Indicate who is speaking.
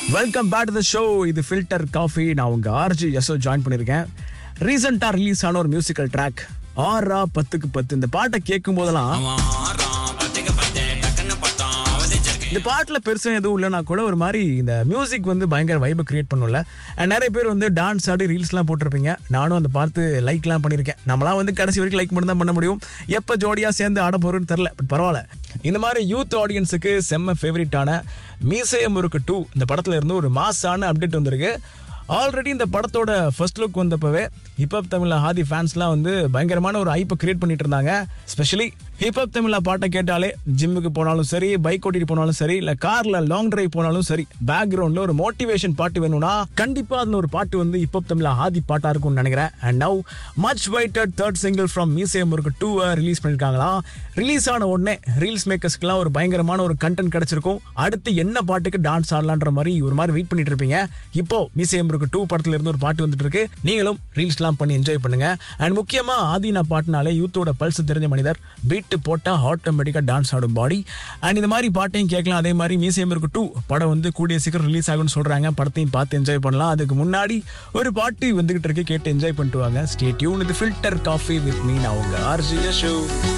Speaker 1: welcome back to the show இது filter coffee நான் உங்க ஆர்ஜி யசோ ஜாயின் பண்ணியிருக்கேன் ரீசெண்டாக ரிலீஸ் ஆன ஒரு மியூசிக்கல் ட்ராக் ஆறா பத்துக்கு பத்து இந்த பாட்டை கேட்கும் போதெல்லாம் இந்த பாட்டில் பெருசாக எதுவும் இல்லைனா கூட ஒரு மாதிரி இந்த மியூசிக் வந்து பயங்கர வைபை கிரியேட் பண்ணும்ல And நிறைய பேர் வந்து டான்ஸ் ஆடி ரீல்ஸ்லாம் போட்டிருப்பீங்க நானும் அந்த பார்த்து லைக்லாம் பண்ணியிருக்கேன் நம்மளாம் வந்து கடைசி வரைக்கும் லைக் மட்டும் தான் பண்ண முடியும் எப்போ ஜோடியாக சேர்ந்து ஆட போகிறோன்னு தெரில பட் பரவாயில்ல இந்த மாதிரி யூத் ஆடியன்ஸுக்கு செம்ம ஃபேவரட்டான மீசைய முறுக்கு டூ இந்த படத்துல இருந்து ஒரு மாசான அப்டேட் வந்திருக்கு ஆல்ரெடி இந்த படத்தோட ஃபர்ஸ்ட் லுக் வந்தப்பவே ஹிப்ஹாப் தமிழ் ஹாதி ஃபேன்ஸ்லாம் வந்து பயங்கரமான ஒரு ஐப்பை கிரியேட் பண்ணிட்டு இருந்தாங்க ஸ்பெஷலி ஹிப்ஹாப் தமிழ் பாட்டை கேட்டாலே ஜிம்முக்கு போனாலும் சரி பைக் ஓட்டிட்டு போனாலும் சரி இல்ல கார்ல லாங் டிரைவ் போனாலும் சரி பேக்ரவுண்ட்ல ஒரு மோட்டிவேஷன் பாட்டு வேணும்னா கண்டிப்பா அதுல ஒரு பாட்டு வந்து ஹிப்ஹாப் தமிழ் ஹாதி பாட்டா இருக்கும்னு நினைக்கிறேன் and now much waited third single from museum ஒரு டூ ரிலீஸ் பண்ணிருக்காங்களாம் ரிலீஸ் ஆன உடனே ரீல்ஸ் மேக்கர்ஸ்க்குலாம் ஒரு பயங்கரமான ஒரு கண்டென்ட் கிடைச்சிருக்கும் அடுத்து என்ன பாட்டுக்கு டான்ஸ் ஆடலான்ற மாதிரி ஒரு மாதிரி வெயிட் பண்ணிட்டு இருப்பீங்க இப்போ மியூசியம் இருக்கு டூ படத்துல இருந்து ஒரு பாட்டு வந்துட்டு இருக்கு நீங்களும் ரீல்ஸ்லாம் பண்ணி என்ஜாய் பண்ணுங்க அண்ட் முக்கியமா ஆதினா பாட்டுனாலே யூத்தோட பல்ஸ் தெரிஞ்ச மனிதர் பீட்டு போட்டா ஆட்டோமேட்டிக்கா டான்ஸ் ஆடும் பாடி அண்ட் இந்த மாதிரி பாட்டையும் கேட்கலாம் அதே மாதிரி மியூசியம் இருக்கு டூ படம் வந்து கூடிய சீக்கிரம் ரிலீஸ் ஆகும்னு சொல்றாங்க படத்தையும் பார்த்து என்ஜாய் பண்ணலாம் அதுக்கு முன்னாடி ஒரு பாட்டு வந்துகிட்டு இருக்கு கேட்டு என்ஜாய் பண்ணிட்டு வாங்க ஸ்டே டியூன் இது ஃபில்டர் காஃபி வித் மீன் அவங்க ஆர்ஜி ஷோ